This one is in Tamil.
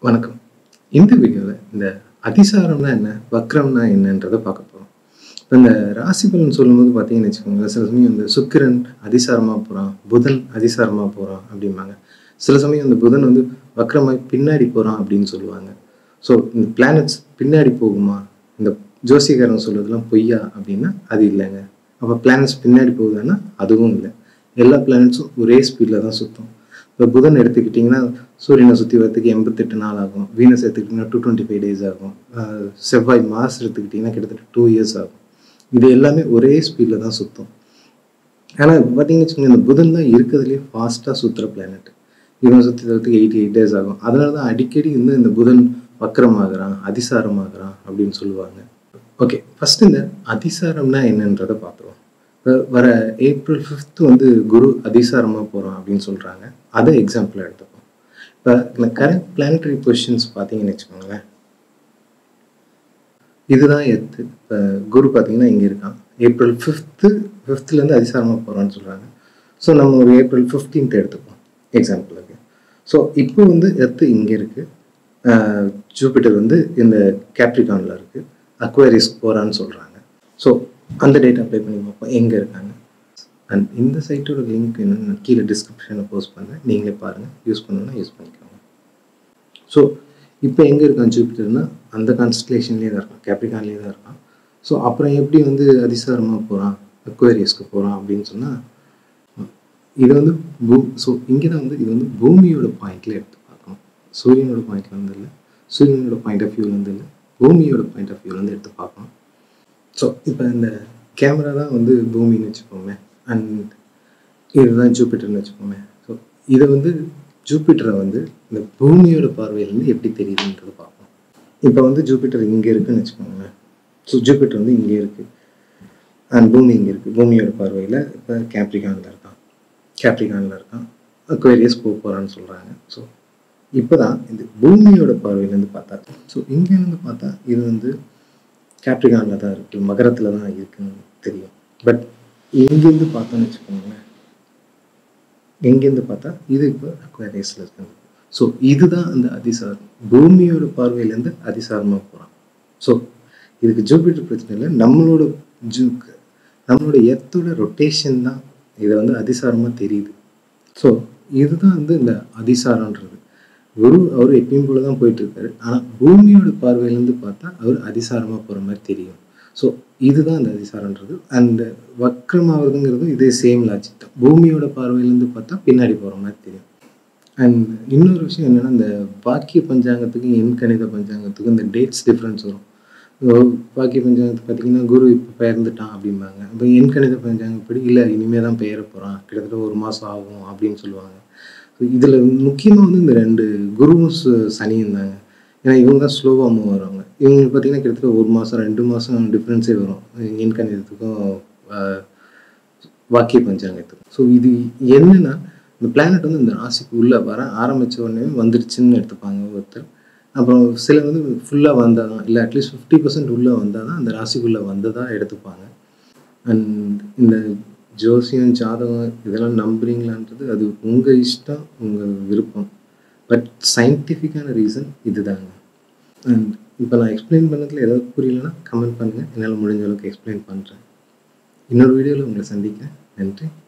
வணக்கம் இந்த வீடியோவில் இந்த அதிசாரம்னா என்ன வக்ரம்னா என்னன்றதை பார்க்க போகிறோம் இப்போ இந்த ராசி பலன் சொல்லும்போது பார்த்தீங்கன்னு வச்சுக்கோங்க சில சமயம் இந்த சுக்கிரன் அதிசாரமாக போகிறான் புதன் அதிசாரமாக போகிறான் அப்படிம்பாங்க சில சமயம் இந்த புதன் வந்து வக்ரமாய் பின்னாடி போகிறான் அப்படின்னு சொல்லுவாங்க ஸோ இந்த பிளானட்ஸ் பின்னாடி போகுமா இந்த ஜோசிகாரன் சொல்றதெல்லாம் பொய்யா அப்படின்னா அது இல்லைங்க அப்போ பிளானட்ஸ் பின்னாடி போகுதான்னா அதுவும் இல்லை எல்லா பிளானட்ஸும் ஒரே ஸ்பீடில் தான் சுற்றும் இப்போ புதன் எடுத்துக்கிட்டிங்கன்னா சூரியனை சுற்றி வரதுக்கு எண்பத்தெட்டு நாள் ஆகும் வீனஸ் எடுத்துக்கிட்டிங்கன்னா டூ டுவெண்ட்டி ஃபைவ் டேஸ் ஆகும் ஆஹ் செவ்வாய் மாஸ் எடுத்துக்கிட்டிங்கன்னா கிட்டத்தட்ட டூ இயர்ஸ் ஆகும் இது எல்லாமே ஒரே ஸ்பீடில் தான் சுற்றும் ஆனால் பார்த்தீங்கன்னு வச்சுக்கோங்க இந்த புதன் தான் இருக்கிறதுலே ஃபாஸ்ட்டாக சுற்றுற பிளானட் இவன் சுற்றி வரதுக்கு எயிட்டி எயிட் டேஸ் ஆகும் அதனால தான் அடிக்கடி வந்து இந்த புதன் வக்கரமாகறான் அதிசாரமாகறான் அப்படின்னு சொல்லுவாங்க ஓகே ஃபர்ஸ்ட் இந்த அதிசாரம்னா என்னன்றதை பார்த்துருவோம் இப்போ வர ஏப்ரல் ஃபிஃப்த் வந்து குரு அதிசாரமாக போகிறோம் அப்படின்னு சொல்கிறாங்க அதை எக்ஸாம்பிளாக எடுத்துப்போம் இப்போ இந்த கரண்ட் பிளானட்டரி பொசிஷன்ஸ் பார்த்தீங்கன்னு வச்சுக்கோங்களேன் இதுதான் எத்து இப்போ குரு பார்த்தீங்கன்னா இங்கே இருக்கான் ஏப்ரல் ஃபிஃப்த்து ஃபிஃப்த்லேருந்து அதிசாரமாக போகிறான்னு சொல்கிறாங்க ஸோ நம்ம ஒரு ஏப்ரல் ஃபிஃப்டீன்த் எடுத்துப்போம் எக்ஸாம்பிளுக்கு ஸோ இப்போ வந்து எர்த்து இங்கே இருக்குது ஜூபிட்டர் வந்து இந்த கேப்ரிகானில் இருக்குது அக்வேரிஸ் போகிறான்னு சொல்கிறாங்க ஸோ அந்த டேட்டா அப்ளை பண்ணி பார்ப்போம் எங்கே இருக்காங்க அண்ட் இந்த சைட்டோட லிங்க் என்னன்னு நான் கீழே டிஸ்கிரிப்ஷனில் போஸ்ட் பண்ணுறேன் நீங்களே பாருங்கள் யூஸ் பண்ணணும்னா யூஸ் பண்ணிக்கோங்க ஸோ இப்போ எங்கே இருக்கான் ஜூபிட்டர்னா அந்த கான்ஸ்டலேஷன்லேயே தான் இருக்கான் கேப்ரிகான்லேயே தான் இருக்கான் ஸோ அப்புறம் எப்படி வந்து அதிசாரமாக போகிறான் அக்வேரியஸ்க்கு போகிறான் அப்படின்னு சொன்னால் இது வந்து பூ ஸோ இங்கே தான் வந்து இது வந்து பூமியோட பாயிண்ட்ல எடுத்து பார்க்கணும் சூரியனோட பாயிண்ட்ல வந்து இல்லை சூரியனோட பாயிண்ட் ஆஃப் வியூலேருந்து இல்லை பூமியோட பாயிண்ட் ஆஃப் வியூலேருந்து எடுத்து பார்க்கணும் ஸோ இப்போ இந்த கேமரா தான் வந்து பூமின்னு வச்சுக்கோமே அண்ட் இதுதான் ஜூபிட்டர்னு வச்சுக்கோமே ஸோ இதை வந்து ஜூபிட்டரை வந்து இந்த பூமியோட பார்வையிலேருந்து எப்படி தெரியுதுன்றது பார்ப்போம் இப்போ வந்து ஜூபிட்டர் இங்கே இருக்குன்னு வச்சுக்கோங்களேன் ஸோ ஜூபிட்டர் வந்து இங்கே இருக்குது அண்ட் பூமி இங்கே இருக்குது பூமியோட பார்வையில் இப்போ கேப்ரிகானில் இருக்கான் கேப்ரிகானில் இருக்கான் அக்வேரியஸ் போக போகிறான்னு சொல்கிறாங்க ஸோ இப்போ தான் இந்த பூமியோட பார்வையிலேருந்து பார்த்தா ஸோ இங்கேருந்து பார்த்தா இது வந்து கேப்ரிகானில் தான் இருக்குது மகரத்தில் தான் இருக்குன்னு தெரியும் பட் இங்கேருந்து பார்த்தோன்னு வச்சுக்கோங்களேன் எங்கேருந்து பார்த்தா இது இப்போ அக்வேரியஸில் இருக்குது ஸோ இதுதான் அந்த அதிசாரம் பூமியோட பார்வையிலேருந்து அதிசாரமாக போகிறான் ஸோ இதுக்கு ஜூபிட்டர் பிரச்சனை இல்லை நம்மளோட ஜூ நம்மளோட எர்த்தோட ரொட்டேஷன் தான் இதை வந்து அதிசாரமாக தெரியுது ஸோ இதுதான் வந்து இந்த அதிசாரன்றது குரு அவர் எப்பயும் போல தான் போயிட்டு இருக்காரு ஆனால் பூமியோட பார்வையிலேருந்து பார்த்தா அவர் அதிசாரமாக போகிற மாதிரி தெரியும் ஸோ இதுதான் அந்த அதிசாரன்றது அண்ட் வக்ரமாவதுங்கிறதும் இதே சேம் லாஜிக் தான் பூமியோட பார்வையிலேருந்து பார்த்தா பின்னாடி போகிற மாதிரி தெரியும் அண்ட் இன்னொரு விஷயம் என்னென்னா இந்த பாக்கிய பஞ்சாங்கத்துக்கும் எண் கணித பஞ்சாங்கத்துக்கும் இந்த டேட்ஸ் டிஃப்ரென்ஸ் வரும் பாக்கிய பஞ்சாங்கத்தை பார்த்தீங்கன்னா குரு இப்போ பெயர்ந்துட்டான் அப்படிம்பாங்க இப்போ எண் கணித பஞ்சாங்கப்படி இல்லை இனிமேல் தான் பெயர போகிறான் கிட்டத்தட்ட ஒரு மாதம் ஆகும் அப்படின்னு சொல்லுவாங்க ஸோ இதில் முக்கியமாக வந்து இந்த ரெண்டு குருவும் சு- சனியும் தாங்க ஏன்னா இவங்க தான் ஸ்லோவாக மூவ் வருவாங்க இவங்க பார்த்தீங்கன்னா கிட்டத்தட்ட ஒரு மாதம் ரெண்டு மாதம் டிஃப்ரென்ஸே வரும் எண் கணிதத்துக்கும் ஆஹ், வாக்கிய பஞ்சாங்கத்துக்கும் ஸோ இது என்னன்னா இந்த பிளானட் வந்து இந்த ராசிக்கு உள்ளே வர ஆரம்பித்த உடனே வந்துடுச்சுன்னு எடுத்துப்பாங்க ஒருத்தர் அப்புறம் சிலர் வந்து ஃபுல்லாக வந்தால் தான் இல்லை அட்லீஸ்ட் ஃபிஃப்டி பர்சன்ட் உள்ளே வந்தால் தான் அந்த ராசிக்குள்ளே வந்ததாக எடுத்துப்பாங்க அண்ட் இந்த ஜோசியம் ஜாதகம் இதெல்லாம் நம்புறீங்களான்றது அது உங்கள் இஷ்டம் உங்கள் விருப்பம் பட் சயின்டிஃபிக்கான ரீசன் இதுதாங்க அண்ட் இப்போ நான் எக்ஸ்பிளைன் பண்ணதில் ஏதாவது புரியலன்னா கமெண்ட் பண்ணுங்கள் என்னால் முடிஞ்ச அளவுக்கு எக்ஸ்பிளைன் பண்ணுறேன் இன்னொரு வீடியோவில் உங்களை சந்திக்கிறேன் நன்றி